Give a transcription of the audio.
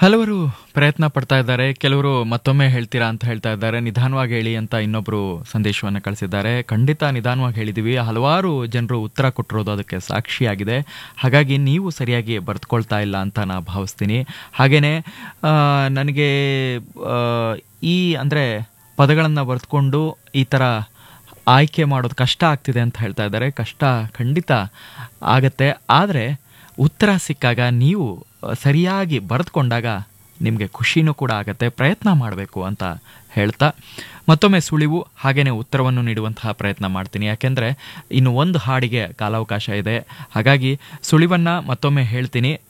ಹಲವರು ಪ್ರಯತ್ನ ಪಡ್ತಾ ಇದ್ದಾರೆ ಕೆಲವರು ಮತ್ತೊಮ್ಮೆ ಹೇಳ್ತೀರಾ ಅಂತ ಹೇಳ್ತಾ ಇದ್ದಾರೆ ನಿಧಾನವಾಗಿ ಹೇಳಿ ಅಂತ ಇನ್ನೊಬ್ರು ಸಂದೇಶವನ್ನು ಕಳಿಸಿದ್ದಾರೆ ಖಂಡಿತ ನಿಧಾನವಾಗಿ ಹೇಳಿದೀವಿ ಹಲವಾರು ಜನರು ಉತ್ತರ ಕೊಟ್ಟಿರೋದು ಅದಕ್ಕೆ ಸಾಕ್ಷಿಯಾಗಿದೆ ಹಾಗಾಗಿ ನೀವು ಸರಿಯಾಗಿ ಬರೆದುಕೊಳ್ತಾ ಇಲ್ಲ ಅಂತ ನಾ ಭಾವಿಸ್ತೀನಿ ಹಾಗೇನೆ ಆ, ನನಗೆ ಆ, ಈ ಅಂದರೆ ಪದಗಳನ್ನು ಬರೆದುಕೊಂಡು ಈ ಥರ ಆಯ್ಕೆ ಮಾಡೋದು ಕಷ್ಟ ಆಗ್ತಿದೆ ಅಂತ ಹೇಳ್ತಾ ಇದ್ದಾರೆ ಕಷ್ಟ ಖಂಡಿತ ಆಗತ್ತೆ ಆದರೆ ಉತ್ತರ ಸಿಕ್ಕಾಗ ನೀವು ಅ, ಸರಿಯಾಗಿ ಬರೆದುಕೊಂಡಾಗ ನಿಮಗೆ ಖುಷಿನೂ ಕೂಡ ಆಗತ್ತೆ ಪ್ರಯತ್ನ ಮಾಡಬೇಕು ಅಂತ ಹೇಳ್ತಾ ಮತ್ತೊಮ್ಮೆ ಸುಳಿವು ಹಾಗೇನೆ ಉತ್ತರವನ್ನು ನೀಡುವಂತಹ ಪ್ರಯತ್ನ ಮಾಡ್ತೀನಿ ಯಾಕೆಂದರೆ ಇನ್ನು ಒಂದು ಹಾಡಿಗೆ ಕಾಲಾವಕಾಶ ಇದೆ ಹಾಗಾಗಿ ಸುಳಿವನ್ನು ಮತ್ತೊಮ್ಮೆ ಹೇಳ್ತೀನಿ